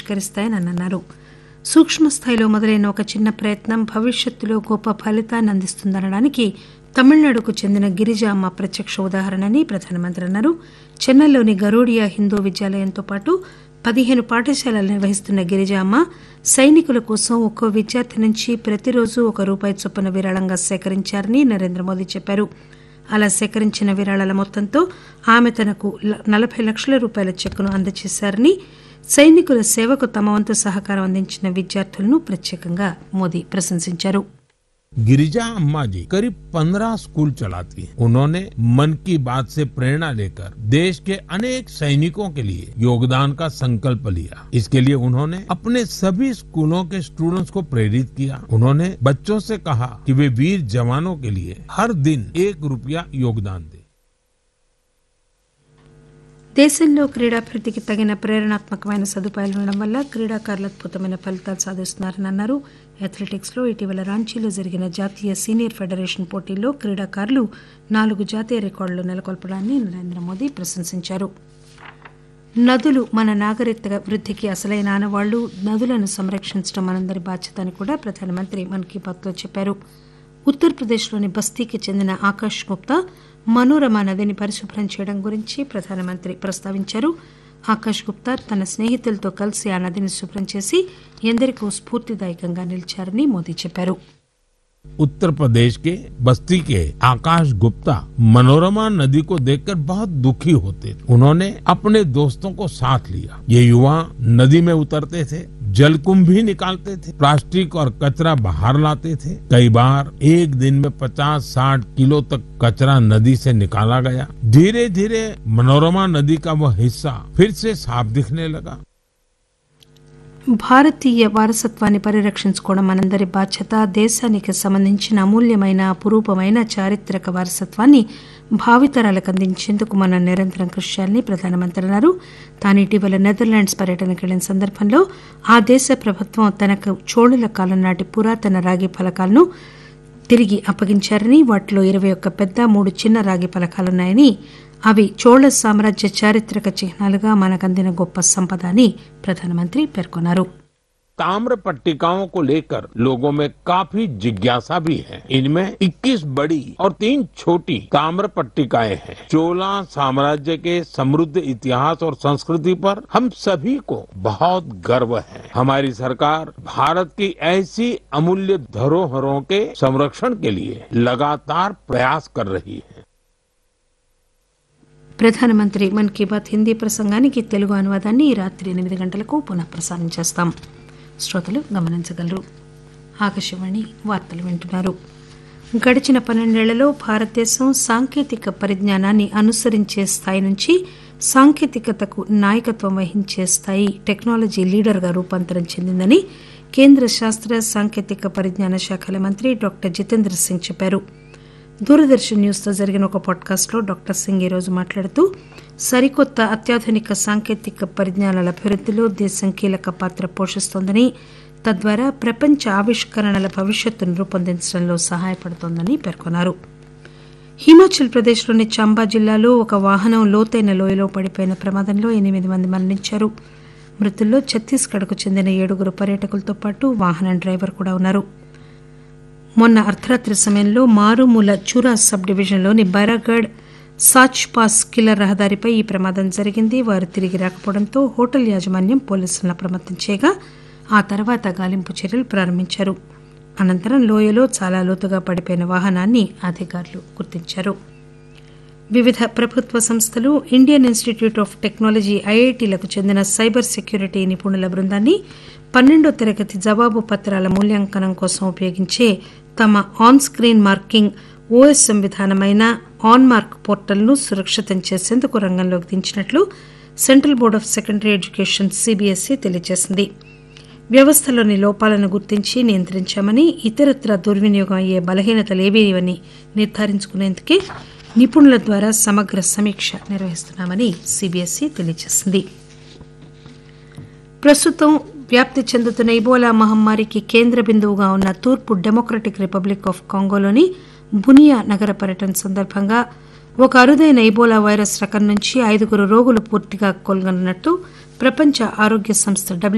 పరిష్కరిస్తాయని ఆయన అన్నారు సూక్ష్మ స్థాయిలో మొదలైన ఒక చిన్న ప్రయత్నం భవిష్యత్తులో గొప్ప ఫలితాన్ని అందిస్తుందనడానికి తమిళనాడుకు చెందిన గిరిజ అమ్మ ప్రత్యక్ష ఉదాహరణని ప్రధానమంత్రి అన్నారు చెన్నైలోని గరూడియా హిందూ విద్యాలయంతో పాటు పదిహేను పాఠశాలలు నిర్వహిస్తున్న గిరిజ అమ్మ సైనికుల కోసం ఒక్కో విద్యార్థి నుంచి ప్రతిరోజు ఒక రూపాయి చొప్పున విరాళంగా సేకరించారని నరేంద్ర మోదీ చెప్పారు అలా సేకరించిన విరాళాల మొత్తంతో ఆమె తనకు నలభై లక్షల రూపాయల చెక్కును అందజేశారని సైనికుల సేవకు తమ వంతు సహకారం అందించిన విద్యార్థులను ప్రత్యేకంగా మోదీ ప్రశంసించారు गिरिजा अम्मा जी करीब पंद्रह स्कूल चलाती हैं उन्होंने मन की बात से प्रेरणा लेकर देश के अनेक सैनिकों के लिए योगदान का संकल्प लिया इसके लिए उन्होंने अपने सभी स्कूलों के स्टूडेंट्स को प्रेरित किया उन्होंने बच्चों से कहा कि वे वीर जवानों के लिए हर दिन एक रुपया योगदान दें దేశంలో క్రీడాభివృద్ధికి తగిన ప్రేరణాత్మకమైన సదుపాయాలు ఉండడం వల్ల క్రీడాకారులు అద్భుతమైన ఫలితాలు సాధిస్తున్నారని అన్నారు అథ్లెటిక్స్ లో ఇటీవల రాంచీలో జరిగిన జాతీయ సీనియర్ ఫెడరేషన్ పోటీల్లో క్రీడాకారులు నాలుగు జాతీయ రికార్డులు నెలకొల్పడాన్ని నరేంద్ర మోదీ ప్రశంసించారు నదులు మన నాగరికత వృద్ధికి అసలైన ఆనవాళ్లు నదులను సంరక్షించడం మనందరి బాధ్యత అని కూడా ప్రధానమంత్రి మన్ కీ బాత్ లో చెప్పారు ఉత్తరప్రదేశ్లోని బస్తీకి చెందిన ఆకాష్ గుప్తా మనోరమ నదిని పరిశుభ్రం చేయడం గురించి ప్రధానమంత్రి ప్రస్తావించారు ఆకాష్ గుప్తా తన స్నేహితులతో కలిసి ఆ నదిని శుభ్రం చేసి ఎందరికో స్ఫూర్తిదాయకంగా నిలిచారని మోదీ చెప్పారు उत्तर प्रदेश के बस्ती के आकाश गुप्ता मनोरमा नदी को देखकर बहुत दुखी होते थे उन्होंने अपने दोस्तों को साथ लिया ये युवा नदी में उतरते थे जलकुंभ भी निकालते थे प्लास्टिक और कचरा बाहर लाते थे कई बार एक दिन में 50-60 किलो तक कचरा नदी से निकाला गया धीरे धीरे मनोरमा नदी का वह हिस्सा फिर से साफ दिखने लगा భారతీయ వారసత్వాన్ని పరిరక్షించుకోవడం మనందరి బాధ్యత దేశానికి సంబంధించిన అమూల్యమైన అపురూపమైన చారిత్రక వారసత్వాన్ని భావితరాలకు అందించేందుకు మనం నిరంతరం కృషి చేయాలని ప్రధానమంత్రి అన్నారు తాను ఇటీవల నెదర్లాండ్స్ పర్యటనకు వెళ్లిన సందర్భంలో ఆ దేశ ప్రభుత్వం తనకు చోళుల కాలం నాటి పురాతన రాగి ఫలకాలను తిరిగి అప్పగించారని వాటిలో ఇరవై ఒక్క పెద్ద మూడు చిన్న రాగి ఫలకాలున్నాయని అవి చోళ సామ్రాజ్య చారిత్రక చిహ్నాలుగా మనకందిన గొప్ప సంపద అని ప్రధానమంత్రి పేర్కొన్నారు ताम्र पट्टिकाओं को लेकर लोगों में काफी जिज्ञासा भी है इनमें 21 बड़ी और तीन छोटी ताम्र पट्टिकाएं हैं चोला साम्राज्य के समृद्ध इतिहास और संस्कृति पर हम सभी को बहुत गर्व है हमारी सरकार भारत की ऐसी अमूल्य धरोहरों के संरक्षण के लिए लगातार प्रयास कर रही है ప్రధానమంత్రి మన్ కీ బాత్ హిందీ ప్రసంగానికి తెలుగు అనువాదాన్ని ఈ రాత్రి ఎనిమిది గంటలకు పునః ప్రసారం చేస్తాం శ్రోతలు గమనించగలరు ఆకాశవాణి వార్తలు వింటున్నారు గడిచిన పన్నెండేళ్లలో భారతదేశం సాంకేతిక పరిజ్ఞానాన్ని అనుసరించే స్థాయి నుంచి సాంకేతికతకు నాయకత్వం వహించే స్థాయి టెక్నాలజీ లీడర్గా రూపాంతరం చెందిందని కేంద్ర శాస్త్ర సాంకేతిక పరిజ్ఞాన శాఖల మంత్రి డాక్టర్ జితేంద్ర సింగ్ చెప్పారు దూరదర్శన్ న్యూస్తో జరిగిన ఒక పాడ్కాస్ట్లో డాక్టర్ సింగ్ ఈరోజు మాట్లాడుతూ సరికొత్త అత్యాధునిక సాంకేతిక పరిజ్ఞానాల అభివృద్ధిలో దేశం కీలక పాత్ర పోషిస్తోందని తద్వారా ప్రపంచ ఆవిష్కరణల భవిష్యత్తును రూపొందించడంలో సహాయపడుతోందని పేర్కొన్నారు హిమాచల్ ప్రదేశ్లోని చంబా జిల్లాలో ఒక వాహనం లోతైన లోయలో పడిపోయిన ప్రమాదంలో ఎనిమిది మంది మరణించారు మృతుల్లో ఛత్తీస్గఢ్కు చెందిన ఏడుగురు పర్యాటకులతో పాటు వాహనం డ్రైవర్ కూడా ఉన్నారు మొన్న అర్ధరాత్రి సమయంలో మారుమూల చూరా సబ్ డివిజన్లోని బైరాగఢ్ సాచ్ పాస్ కిల్లర్ రహదారిపై ఈ ప్రమాదం జరిగింది వారు తిరిగి రాకపోవడంతో హోటల్ యాజమాన్యం పోలీసులను అప్రమత్తం చేయగా ఆ తర్వాత గాలింపు చర్యలు ప్రారంభించారు అనంతరం లోయలో చాలా లోతుగా పడిపోయిన వాహనాన్ని అధికారులు గుర్తించారు వివిధ ప్రభుత్వ సంస్థలు ఇండియన్ ఇన్స్టిట్యూట్ ఆఫ్ టెక్నాలజీ ఐఐటీలకు చెందిన సైబర్ సెక్యూరిటీ నిపుణుల బృందాన్ని పన్నెండో తరగతి జవాబు పత్రాల మూల్యాంకనం కోసం ఉపయోగించే తమ ఆన్ స్క్రీన్ మార్కింగ్ ఓఎస్ఎం విధానమైన ఆన్ మార్క్ పోర్టల్ను సురక్షితం చేసేందుకు రంగంలోకి దించినట్లు central board of secondary education CBSE తెలియజేసింది వ్యవస్థలోని లోపాలను గుర్తించి నియంత్రించామని ఇతరత్ర దుర్వినియోగం అయ్యే బలహీనతలేవీవని నిర్ధారించుకునేందుకే నిపుణుల ద్వారా సమగ్ర సమీక్ష నిర్వహిస్తున్నామని సిబిఎస్ఈ తెలియజేసింది ప్రస్తుతం వ్యాప్తి చెందుతున్న ఇబోలా మహమ్మారికి కేంద్ర బిందువుగా ఉన్న తూర్పు డెమోక్రటిక్ రిపబ్లిక్ ఆఫ్ కాంగోలోని బునియా నగర పర్యటన సందర్భంగా ఒక అరుదైన ఇబోలా వైరస్ రకం నుంచి ఐదుగురు రోగులు పూర్తిగా కోలుగొన్నట్టు ప్రపంచ ఆరోగ్య సంస్థ